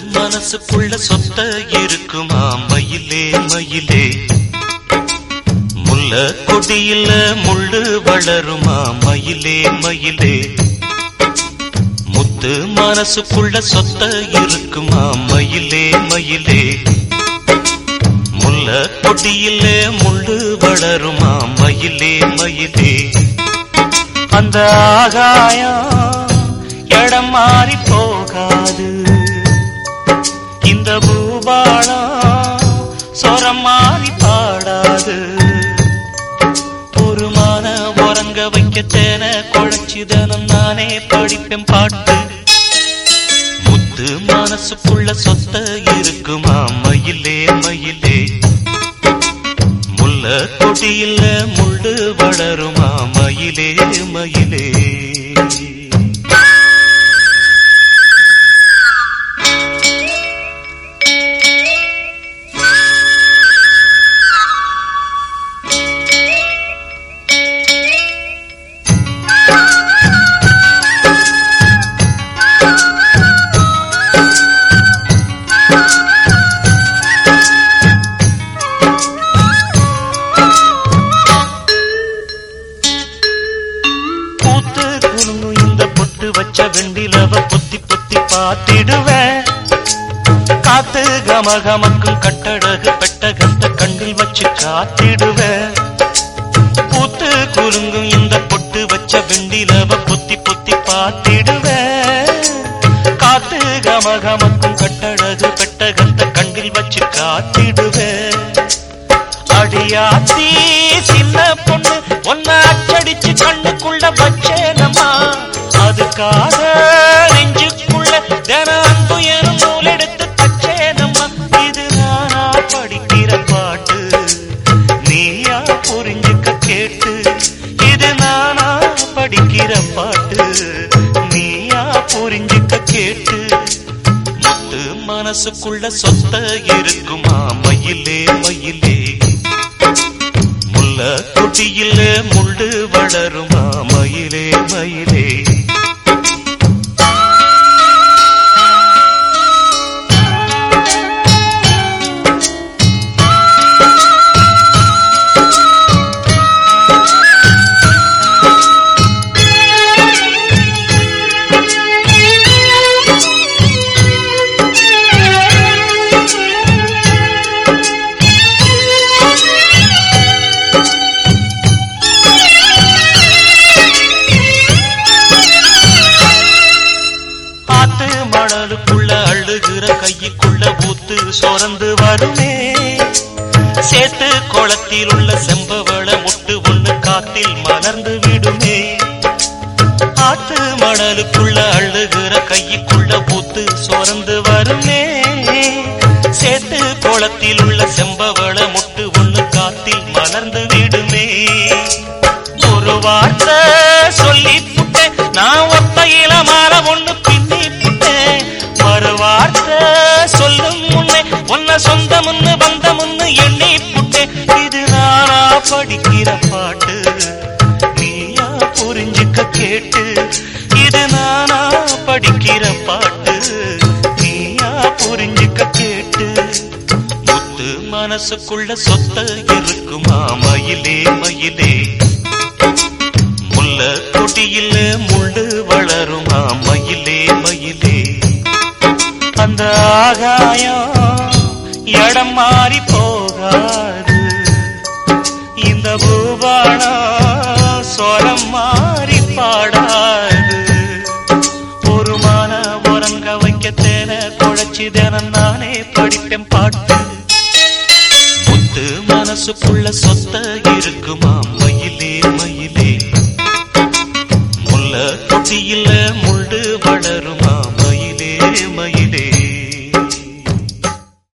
மனசுக்குள்ள சொத்த இருக்குமா மயிலே மயிலே முல்ல கொடியில முள்ளு வளருமா மயிலே மயிலே முத்து மனசுக்குள்ள சொத்த இருக்குமா மயிலே மயிலே முல்ல கொடியில முள்ளு வளருமா மயிலே மயிலே அந்த ஆகாயம் இடம் மாறி போகாது இந்த பூபாளம் சொரம் மாறி பாடாது பொறுமான உறங்க வைக்க தேன குழைச்சிதனம் நானே படிப்பேன் பாட்டு முத்து மனசுக்குள்ள சொத்த இருக்குமா மயிலே மயிலே முல்ல கொடியில முள்ளு வளருமா மயிலே மயிலே பூத்து குலுங்கும் இந்த பொட்டு வச்ச வெண்டிலவ பொத்தி பொத்தி பார்த்திடுவேன் காத்து கமகமக்கும் கட்டழகு பெட்டகத்த கண்ணில் வச்சு காத்திடுவேன் பூத்து குலுங்கும் இந்த பொட்டு வச்ச வெண்டிலவ பொத்தி பொத்தி பார்த்திடுவேன் காத்து கமகமக்கும் கட்டழகு பெட்டகத்த கண்ணில் வச்சு காத்திடுவேன் அடியாத்தி சின்ன பொண்ணு ஒன்ன அச்சடிச்சு கண்ணுக்குள்ள வச்சேனம்மா அதுக்காக நெஞ்சுக்குள்ள தின அன்பு எனும் நூல் எடுத்து தச்சேனம்மா இது நானா படிக்கிற பாட்டு நீயா புரிஞ்சுக்க கேட்டு இது நானா படிக்கிற பாட்டு நீயா புரிஞ்சுக்க கேட்டு முத்து மனசுக்குள்ள சொத்த இருக்குமா மயிலே மயிலே முல்ல குட்டியில முள்ளு வளருமா மயிலே மயிலே ஆத்து மணலுக்குள்ள அழுகிற கையுக்குள்ள ஊத்து சொரந்து வருமே சேத்து குளத்தில் உள்ள செம்பவள முட்டு ஒண்ணு காத்தில் மலர்ந்து விடுமே ஆத்து மணலுக்குள்ள அழுகிற கையுக்குள்ள ஊத்து சொரந்து வருமே சேத்து குளத்தில் உள்ள செம்பவள முட்டு ஒண்ணு காத்தில் மலர்ந்து விடுமே ஒரு வார்த்தை சொல்லி புட்டேன் நான் ஒத்தையில மாற ஒண்ணு பின்னி புட்டேன் மறு வார்த்தை சொல்லும் முன்னே உன்ன சொந்த முன்னு வந்த முன்னு எண்ணி புட்டேன் இது நானா படிக்கிற பாட்டு நீயா புரிஞ்சுக்க கேட்டு இது நானா படிக்கிற பாட்டு நீயா புரிஞ்சுக்க கேட்டு முத்து மனசுக்குள்ள சொத்த இருக்குமா மயிலே மயிலே முல்ல கொடியில முள்ளு வளருமா மயிலே மயிலே அந்த ஆகாயம் இடம் மாறி போகாது இந்த பூபானம் சொரம் மாறி பாடாது ஒரு மான உறங்க வைக்க தேன குழைச்சி தினம் நானே படிப்பேன் பாட்டு முத்து மனசுக்குள்ள சொத்த இருக்கு